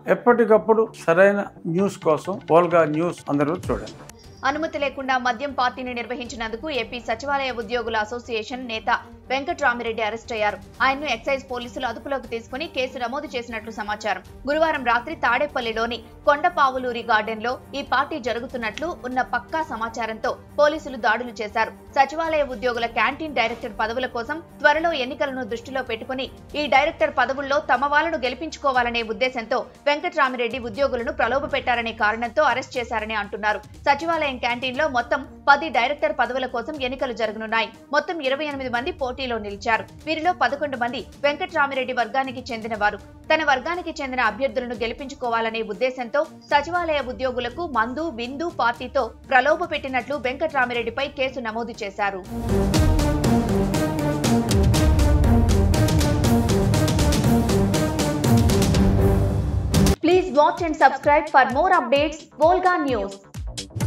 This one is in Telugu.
ఎప్పటికప్పుడు సరైన న్యూస్ కోసం ఓల్గా న్యూస్ అందరూ చూడండి అనుమతి లేకుండా మద్యం పార్టీని నిర్వహించినందుకు ఏపీ సచివాలయ ఉద్యోగుల అసోసియేషన్ నేత వెంకట్రామిరెడ్డి అరెస్ట్ అయ్యారు ఆయన్ను ఎక్సైజ్ పోలీసులు అదుపులోకి తీసుకుని కేసు నమోదు చేసినట్లు సమాచారం గురువారం రాత్రి తాడేపల్లిలోని కొండపావులూరి గార్డెన్ లో ఈ పార్టీ జరుగుతున్నట్లు ఉన్న పక్కా సమాచారంతో పోలీసులు దాడులు చేశారు సచివాలయ ఉద్యోగుల క్యాంటీన్ డైరెక్టర్ పదవుల కోసం త్వరలో ఎన్నికలను దృష్టిలో పెట్టుకుని ఈ డైరెక్టర్ పదవుల్లో తమ వాళ్లను గెలిపించుకోవాలనే ఉద్దేశంతో వెంకట్రామిరెడ్డి ఉద్యోగులను ప్రలోభ పెట్టారనే కారణంతో అరెస్ట్ చేశారని అంటున్నారు సచివాలయం క్యాంటీన్ లో మొత్తం పది డైరెక్టర్ పదవుల కోసం ఎన్నికలు జరగనున్నాయి మొత్తం ఇరవై ఎనిమిది మంది పోటీలో నిలిచారు వీరిలో పదకొండు మంది వెంకట్రామిరెడ్డి వర్గానికి చెందిన వారు తన వర్గానికి చెందిన అభ్యర్థులను గెలిపించుకోవాలనే ఉద్దేశంతో సచివాలయ ఉద్యోగులకు మందు బిందు పార్టీతో ప్రలోభ పెట్టినట్లు వెంకట్రామిరెడ్డిపై కేసు నమోదు చేశారు Please watch and subscribe for more updates. Volga News.